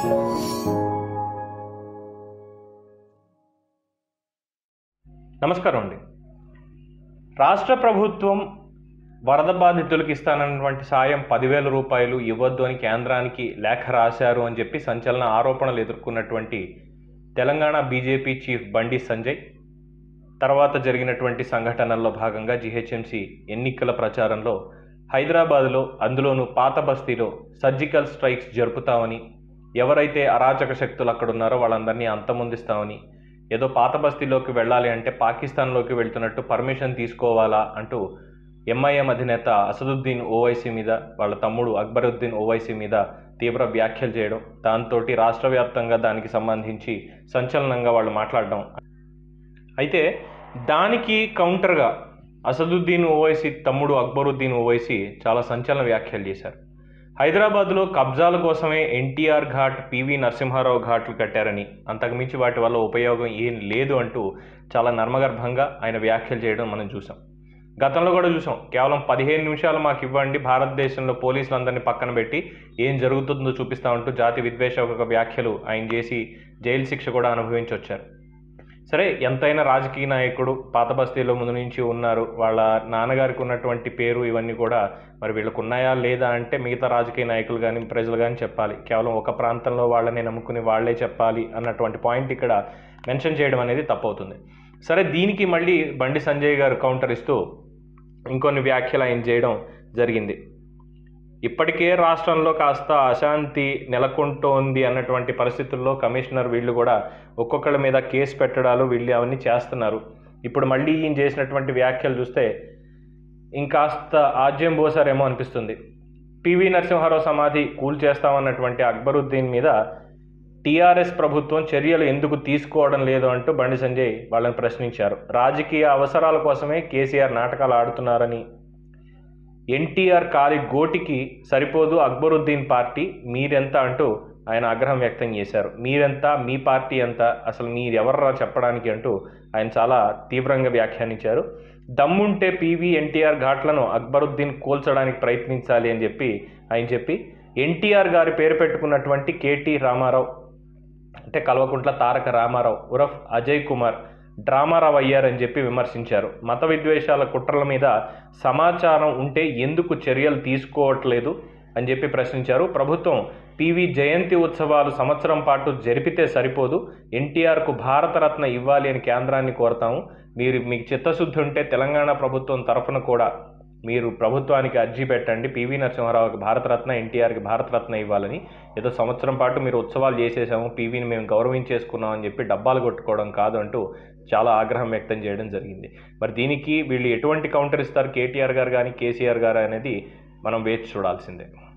నమస్కారం అండి రాష్ట్ర ప్రభుత్వం వరద బాధితులకు ఇస్తానన్నటువంటి సాయం పదివేల రూపాయలు ఇవ్వద్దు అని కేంద్రానికి లేఖ రాశారు అని చెప్పి సంచలన ఆరోపణలు ఎదుర్కొన్నటువంటి తెలంగాణ బీజేపీ చీఫ్ బండి సంజయ్ తర్వాత జరిగినటువంటి సంఘటనల్లో భాగంగా జీహెచ్ఎంసీ ఎన్నికల ప్రచారంలో హైదరాబాద్లో అందులోనూ పాత బస్తీలో సర్జికల్ స్ట్రైక్స్ జరుపుతామని ఎవరైతే అరాచక శక్తులు అక్కడ ఉన్నారో వాళ్ళందరినీ అంతమొందిస్తామని ఏదో పాత బస్తీలోకి వెళ్ళాలి అంటే పాకిస్తాన్లోకి వెళ్తున్నట్టు పర్మిషన్ తీసుకోవాలా అంటూ ఎంఐఎం అధినేత అసదుద్దీన్ ఓవైసీ మీద వాళ్ళ తమ్ముడు అక్బరుద్దీన్ ఓవైసీ మీద తీవ్ర వ్యాఖ్యలు చేయడం దాంతో రాష్ట్ర వ్యాప్తంగా దానికి సంబంధించి సంచలనంగా వాళ్ళు మాట్లాడడం అయితే దానికి కౌంటర్గా అసదుద్దీన్ ఓవైసీ తమ్ముడు అక్బరుద్దీన్ ఓవైసీ చాలా సంచలన వ్యాఖ్యలు చేశారు హైదరాబాద్లో కబ్జాల కోసమే ఎన్టీఆర్ ఘాట్ పివి నరసింహారావు ఘాట్లు కట్టారని అంతకుమించి వాటి వల్ల ఉపయోగం ఏం లేదు అంటూ చాలా నర్మగర్భంగా ఆయన వ్యాఖ్యలు చేయడం మనం చూసాం గతంలో కూడా చూసాం కేవలం పదిహేను నిమిషాలు మాకు ఇవ్వండి భారతదేశంలో పోలీసులందరినీ పక్కన పెట్టి ఏం జరుగుతుందో చూపిస్తామంటూ జాతి విద్వేషక వ్యాఖ్యలు ఆయన చేసి జైలు శిక్ష కూడా అనుభవించి వచ్చారు సరే ఎంతైనా రాజకీయ నాయకుడు పాత బస్తీలో ముందు నుంచి ఉన్నారు వాళ్ళ నాన్నగారికి ఉన్నటువంటి పేరు ఇవన్నీ కూడా మరి వీళ్ళకు ఉన్నాయా లేదా అంటే మిగతా రాజకీయ నాయకులు కానీ ప్రజలు కానీ చెప్పాలి కేవలం ఒక ప్రాంతంలో వాళ్ళని నమ్ముకుని వాళ్ళే చెప్పాలి అన్నటువంటి పాయింట్ ఇక్కడ మెన్షన్ చేయడం అనేది తప్పవుతుంది సరే దీనికి మళ్ళీ బండి సంజయ్ గారు కౌంటర్ ఇస్తూ ఇంకొన్ని వ్యాఖ్యలు ఆయన చేయడం జరిగింది ఇప్పటికే రాష్ట్రంలో కాస్త అశాంతి నెలకొంటోంది అన్నటువంటి పరిస్థితుల్లో కమిషనర్ వీళ్ళు కూడా ఒక్కొక్కళ్ళ మీద కేసు పెట్టడాలు వీళ్ళు అవన్నీ చేస్తున్నారు ఇప్పుడు మళ్ళీ ఈయన చేసినటువంటి వ్యాఖ్యలు చూస్తే ఇంకాస్త ఆజ్యం పోసారేమో అనిపిస్తుంది పివి నరసింహారావు సమాధి కూల్ చేస్తామన్నటువంటి అక్బరుద్దీన్ మీద టీఆర్ఎస్ ప్రభుత్వం చర్యలు ఎందుకు తీసుకోవడం లేదు అంటూ బండి సంజయ్ వాళ్ళని ప్రశ్నించారు రాజకీయ అవసరాల కోసమే కేసీఆర్ నాటకాలు ఆడుతున్నారని ఎన్టీఆర్ కాలి గోటికి సరిపోదు అక్బరుద్దీన్ పార్టీ మీరెంత అంటూ ఆయన ఆగ్రహం వ్యక్తం చేశారు మీరెంత మీ పార్టీ ఎంత అసలు మీరెవర్రా చెప్పడానికి అంటూ ఆయన చాలా తీవ్రంగా వ్యాఖ్యానించారు దమ్ముంటే పీవీ ఎన్టీఆర్ ఘాట్లను అక్బరుద్దీన్ కూల్చడానికి ప్రయత్నించాలి అని చెప్పి ఆయన చెప్పి ఎన్టీఆర్ గారి పేరు పెట్టుకున్నటువంటి కేటీ రామారావు అంటే కల్వకుంట్ల తారక రామారావు ఉరఫ్ అజయ్ కుమార్ డ్రామారావు అయ్యారని చెప్పి విమర్శించారు మత విద్వేషాల కుట్రల మీద సమాచారం ఉంటే ఎందుకు చర్యలు తీసుకోవట్లేదు అని చెప్పి ప్రశ్నించారు ప్రభుత్వం పివి జయంతి ఉత్సవాలు సంవత్సరం పాటు జరిపితే సరిపోదు ఎన్టీఆర్కు భారతరత్న ఇవ్వాలి అని కేంద్రాన్ని కోరతాము మీరు మీకు చిత్తశుద్ధి ఉంటే తెలంగాణ ప్రభుత్వం తరఫున కూడా మీరు ప్రభుత్వానికి అర్జీ పెట్టండి పివి నరసింహారావుకి భారతరత్న ఎన్టీఆర్కి భారతరత్న ఇవ్వాలని ఏదో సంవత్సరం పాటు మీరు ఉత్సవాలు చేసేసాము పీవీని మేము గౌరవించేసుకున్నాం అని చెప్పి డబ్బాలు కొట్టుకోవడం కాదు అంటూ చాలా ఆగ్రహం వ్యక్తం చేయడం జరిగింది మరి దీనికి వీళ్ళు ఎటువంటి కౌంటర్ ఇస్తారు కేటీఆర్ గారు కానీ కేసీఆర్ గారు అనేది మనం వేచి చూడాల్సిందే